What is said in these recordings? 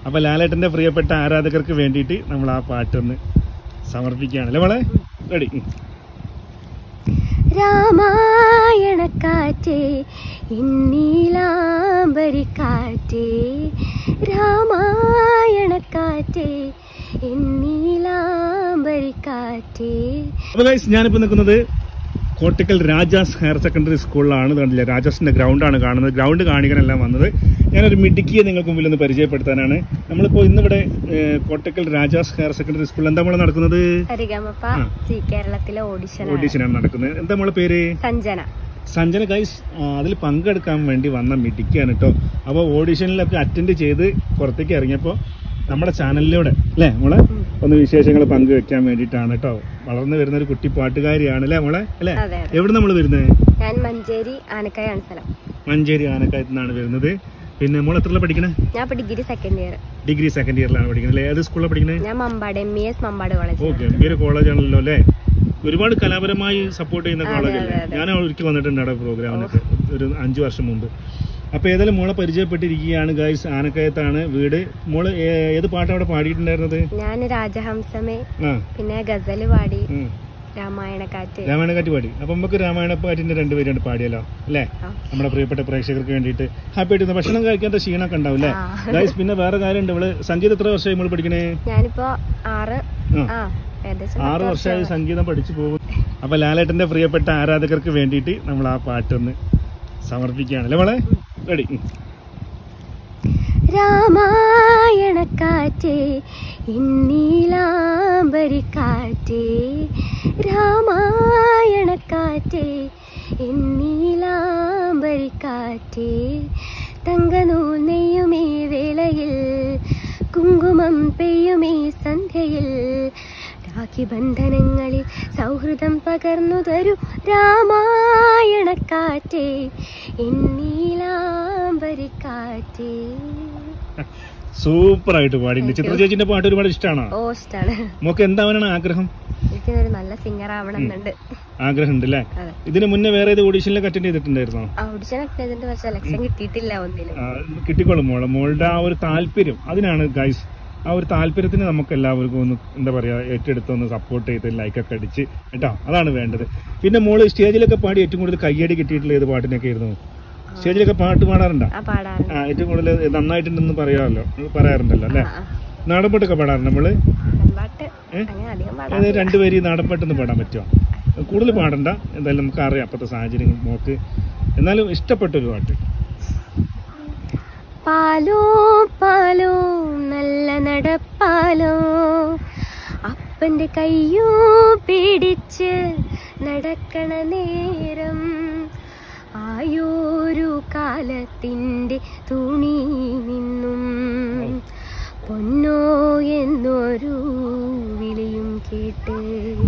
അപ്പൊ ലാലേട്ടന്റെ പ്രിയപ്പെട്ട ആരാധകർക്ക് വേണ്ടിയിട്ട് നമ്മൾ ആ പാട്ടൊന്ന് സമർപ്പിക്കുകയാണ് അല്ലേ മോളെ റെഡി രാമായണക്കാറ്റേ ഇന്നീലാംബരിക്കാറ്റേ രാമായണക്കാറ്റേ ഇന്നീലാംബരിക്കാറ്റേ അപ്പൊ ഗൈസ് ഞാനിപ്പോ നിൽക്കുന്നത് കോട്ടക്കൽ രാജാസ് ഹയർ സെക്കൻഡറി സ്കൂളിലാണ് ഇത് കണ്ടില്ലേ രാജാസിന്റെ ഗ്രൗണ്ടാണ് കാണുന്നത് ഗ്രൗണ്ട് കാണിക്കാനെല്ലാം വന്നത് ഞാനൊരു മിടുക്കിയെ നിങ്ങൾക്ക് മുമ്പിൽ ഒന്ന് പരിചയപ്പെടുത്താനാണ് നമ്മളിപ്പോ ഇന്നിവിടെ ഏഹ്, കോട്ടക്കൽ രാജാസ് ഹയർ സെക്കൻഡറി സ്കൂളിൽ എന്താ നമ്മളെ നടക്കുന്നത് സരിഗമപ്പ ആ. ജി കേരളത്തിലെ ഓഡിഷൻ ഓഡീഷനാണ് നടക്കുന്നത് എന്താ നമ്മളെ പേര് സഞ്ജന സഞ്ജന ഗൈസ് അതിൽ പങ്കെടുക്കാൻ വേണ്ടി വന്ന മിടുക്കിയാണ് കേട്ടോ അപ്പോൾ ഓഡീഷനിലൊക്കെ അറ്റൻഡ് ചെയ്ത് പുറത്തേക്ക് ഇറങ്ങിയപ്പോൾ നമ്മുടെ ചാനലിലൂടെ അല്ലേ മോളെ ഒന്ന് വിശേഷങ്ങൾ പങ്കുവെക്കാൻ വേണ്ടിയിട്ടാണ് കേട്ടോ വളർന്നു വരുന്ന ഒരു കുട്ടി പാട്ടുകാരിയാണ് അല്ലേ മോളെ അല്ലേ അതെ അതെ എവിടെ നമ്മൾ വരുന്നത് ഞാൻ മഞ്ചേരി ആനക്കായാണ് സ്ഥലം മഞ്ചേരി ആനക്കായത്ത് നിന്നാണ് വരുന്നത് പിന്നെ മോൾ എത്രയുള്ള പഠിക്കണേ ഞാൻ ഇപ്പൊ degree second year degree second ഇയറിലാണ് പഠിക്കുന്നത് അല്ലേ ഏത് സ്കൂളിലാണ് പഠിക്കുന്നത് ഞാൻ Mampad M E S Mampad college ഓ ഗംഭീര കോളേജാണല്ലോ അല്ലേ ഒരുപാട് കലാപരമായി സപ്പോർട്ട് ചെയ്യുന്ന അതെ, കോളേജല്ലേ അതെ, അതെ. ഞാൻ ഒരിക്കൽ വന്നിട്ടുണ്ട് അവിടെ പ്രോഗ്രാമിനൊക്കെ ഒരു അഞ്ചു വർഷം മുമ്പ് അപ്പൊ ഏതായാലും മോളെ പരിചയപ്പെട്ടിരിക്കുകയാണ് ഗൈസ് ആനക്കയത്താണ് വീട് മോള് ഏ- ഏത് പാട്ടാണ് അവിടെ പാടിയിട്ടുണ്ടായിരുന്നത് ഞാൻ രാജഹംസമേ ആ പിന്നെ ഗസല് പാടി ഉം. രാമായണക്കാറ്റ് രാമായണക്കാറ്റ് പാടി അപ്പൊ നമുക്ക് രാമായണപ്പാറ്റിന്റെ രണ്ടുപേരും പാടിയല്ലോ അല്ലേ ആ. നമ്മുടെ പ്രിയപ്പെട്ട പ്രേക്ഷകർക്ക് വേണ്ടിയിട്ട് ഹാപ്പി ആയിട്ട് ഇരുന്ന് ഭക്ഷണം കഴിക്കാത്ത ക്ഷീണമൊക്കെ ഉണ്ടാവും അല്ലേ ആ. ഗൈസ് പിന്നെ വേറെ കാര്യമുണ്ട് ഇവള് സംഗീതം എത്ര വർഷമായി നമ്മൾ പഠിക്കണേ ഞാനിപ്പോ ആറ് ആ. ആ ഏകദേശം ആറ് പത്ത് വർഷമായി വർഷമായി. സംഗീതം പഠിച്ചു പോകും അപ്പൊ ലാലേട്ടന്റെ പ്രിയപ്പെട്ട ആരാധകർക്ക് വേണ്ടിയിട്ട് നമ്മൾ ആ പാട്ടൊന്ന് സമർപ്പിക്കുകയാണ് അല്ലേ മോളെ റെഡി രാമായണക്കാറ്റേ ഇന്നീലാംബരിക്കാറ്റേ രാമായണക്കാറ്റേ ഇന്നീലാംബരിക്കാറ്റേ തങ്കനൂൽ നെയ്യുമേ വേളയിൽ കുങ്കുമം പെയ്യുമേ സന്ധ്യയിൽ രാഖി ബന്ധനങ്ങളിൽ സൗഹൃദം പകർന്നു തരൂ രാമായണക്കാറ്റേ എന്നീലാംബരിക്കാറ്റേ സൂപ്പർ ആയിട്ട് പാടിയിട്ടുണ്ട് ചിത്ര ചേച്ചിന്റെ പാട്ട് ഒരുപാട് ഇഷ്ടമാണോ ഓ ഇഷ്ടാണ് മോക്ക് എന്താവാനാണ് ആഗ്രഹം എനിക്ക് ഒരു നല്ല സിംഗർ ആവണം എന്നുണ്ട് ആഗ്രഹം ഉണ്ട് അല്ലേ അതെ ഇതിന് മുന്നേ വേറെ ഏത് ഓഡീഷനിലൊക്കെ അറ്റൻഡ് ചെയ്തിട്ടുണ്ടായിരുന്നോ ഓഡിഷൻ ഒക്കെ ചെയ്തിട്ട് പക്ഷെ സെലക്ഷൻ കിട്ടിയിട്ടില്ല ഒന്നിലും ആ, കിട്ടിക്കോളും മോളെ മോളുടെ ആ ഒരു താല്പര്യം അതിനാണ് ഗൈസ് ആ ഒരു താല്പര്യത്തിന് നമുക്ക് എല്ലാവർക്കും ഒന്ന് എന്താ പറയാ ഏറ്റെടുത്ത് ഒന്ന് സപ്പോർട്ട് ചെയ്ത് ലൈക്കൊക്കെ അടിച്ച് കേട്ടോ അതാണ് വേണ്ടത് പിന്നെ മോള് സ്റ്റേജിലൊക്കെ പാടി ഏറ്റവും കൂടുതൽ കയ്യടി കിട്ടിയിട്ടുള്ള ഏത് പാട്ടിനൊക്കെ ആയിരുന്നു സ്റ്റേജിലൊക്കെ പാട്ട് പാടാറുണ്ടോ ആ പാടാറുണ്ട് ആ ഏറ്റവും കൂടുതൽ നന്നായിട്ടുണ്ടെന്ന് പറയാമല്ലോ പറയാറുണ്ടല്ലോ അല്ലേ ആ, ആ. നാടൻപാട്ടൊക്കെ പാടാറുണ്ട് നമ്മള് പാട്ട് ഏ? അങ്ങനെ അധികം അതായത് പാടാം രണ്ടുപേരും നാടൻപാട്ടൊന്ന് പാടാൻ പറ്റുമോ കൂടുതൽ പാടണ്ട എന്തായാലും നമുക്ക് അറിയാം അപ്പോഴത്തെ സാഹചര്യങ്ങൾ മോക്ക് എന്നാലും ഇഷ്ടപ്പെട്ട ഒരു പാട്ട് പാലോ പാലോ നല്ല നടപ്പാലോ അപ്പന്റെ കയ്യോ പിടിച്ച് നടക്കണ നേരം ആയോരു കാലത്തിൻ്റെ തുണി നിന്നും പൊന്നോ എന്നൊരു വിളിയും കേട്ട്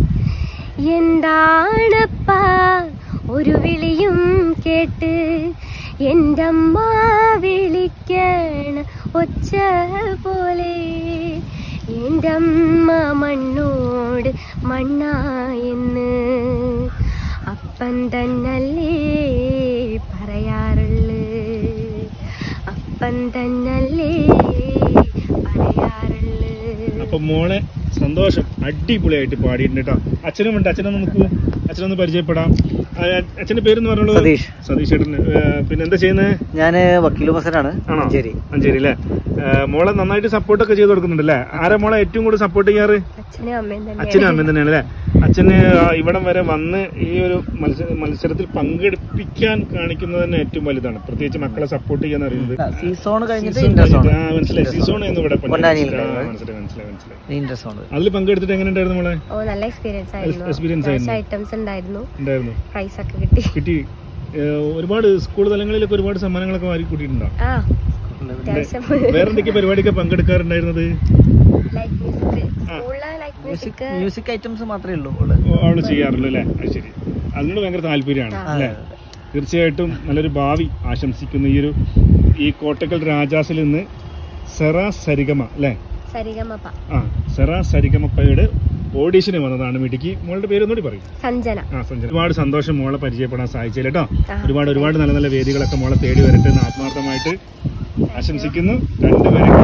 എന്താണപ്പാ ഒരു വിളിയും കേട്ട് എൻ്റെ അമ്മ വിളിക്കണ ഒച്ച പോലെ എൻ്റെ അമ്മ മണ്ണോട് മണ്ണായെന്ന് അപ്പൻ തന്നല്ലേ പറയാറുള്ളു അപ്പൻ തന്നല്ലേ പറയാറുള്ളു അപ്പൊ മോളെ സന്തോഷം അടിപൊളിയായിട്ട് പാടിയിട്ടുണ്ട് കേട്ടോ അച്ഛനും ഉണ്ട് അച്ഛനൊന്ന് നോക്കൂ അച്ഛനൊന്ന് പരിചയപ്പെടാം ആ, അച്ഛന്റെ പേരെന്ന് പറഞ്ഞോളൂ സതീഷ്. സതീഷ് ചേട്ടൻ പിന്നെ എന്താ ചെയ്യുന്നത് ഞാന് വക്കീൽ മസനാണ് ആണോ മഞ്ചേരി മഞ്ചേരി അല്ലേ മോളെ നന്നായിട്ട് സപ്പോർട്ടൊക്കെ ചെയ്ത് കൊടുക്കുന്നുണ്ടല്ലേ ആരാ മോളെ ഏറ്റവും കൂടുതൽ സപ്പോർട്ട് ചെയ്യാറ് അച്ഛനും അമ്മയും അച്ഛനും തന്നെയാണ് അമ്മയും തന്നെയാണ് അല്ലേ അച്ഛന് ആ ഇവിടം വരെ വന്ന് ഈ ഒരു മത്സര മത്സരത്തിൽ പങ്കെടുപ്പിക്കാൻ കാണിക്കുന്നത് തന്നെ ഏറ്റവും വലുതാണ് പ്രത്യേകിച്ച് മക്കളെ സപ്പോർട്ട് ചെയ്യാന്ന് പറയുന്നത് സീസോൺ കഴിഞ്ഞിട്ട് സീസൺ ഇന്റർ സോൺ കഴിഞ്ഞിട്ട്, ആ, മനസ്സിലായി സീസോൺ എന്ന് ഇവിടെ പഞ്ചായത്ത് പൊന്നാനിയിൽ ആ, ഉണ്ടായിരുന്നു. മനസ്സിലായി മനസ്സിലായി മനസ്സിലായി ഇന്റർ സോൺ അതിൽ പങ്കെടുത്തിട്ട് എങ്ങനെ ഉണ്ടായിരുന്നു മോളെ ഓ നല്ല എക്സ്പീരിയൻസ് ആയിരുന്നു Experience ആയിരുന്നു. ഐറ്റംസ് ഉണ്ടായിരുന്നു ഉണ്ടായിരുന്നു പ്രൈസ് ഒക്കെ കിട്ടി കിട്ടി ഏഹ്, ഒരുപാട് സ്കൂൾ തലങ്ങളിലൊക്കെ ഒരുപാട് സമ്മാനങ്ങളൊക്കെ വാരി കൂട്ടിയിട്ടുണ്ടോ ആ അത്യാവശ്യം വേറെ എന്തൊക്കെ പരിപാടിയൊക്കെ പങ്കെടുക്കാറുണ്ടായിരുന്നത് ലൈറ്റ് മ്യൂസിക് സ്കൂളിലെ light music music music items മാത്രമേ ഉള്ളൂ ഉള്ളു ഓ, അവള് ചെയ്യാറുള്ളൂ അല്ലേ അത് ശരി അതിനോട് ഭയങ്കര താല്പര്യമാണ് അല്ലേ തീർച്ചയായിട്ടും നല്ലൊരു ഭാവി ആശംസിക്കുന്ന ഈ ഒരു ഈ കോട്ടക്കൽ രാജാസിൽ നിന്ന് സെറ സരിഗമ അല്ലേ സരിഗമപ്പ ആ സെറ സരിഗമപ്പയുടെ ഓഡീഷന് വന്നതാണ് മിടുക്കി മോളുടെ പേര് ഒന്നുകൂടി പറയും സഞ്ജന ആ സഞ്ജന ഒരുപാട് സന്തോഷം മോളെ പരിചയപ്പെടാൻ സാധിച്ചില്ല കേട്ടോ ആ. ഒരുപാട് ഒരുപാട് നല്ല നല്ല വേദികളൊക്കെ മോളെ തേടി വരട്ടെ എന്ന് ആത്മാർത്ഥമായിട്ട് ആശംസിക്കുന്നു രണ്ടുപേരെ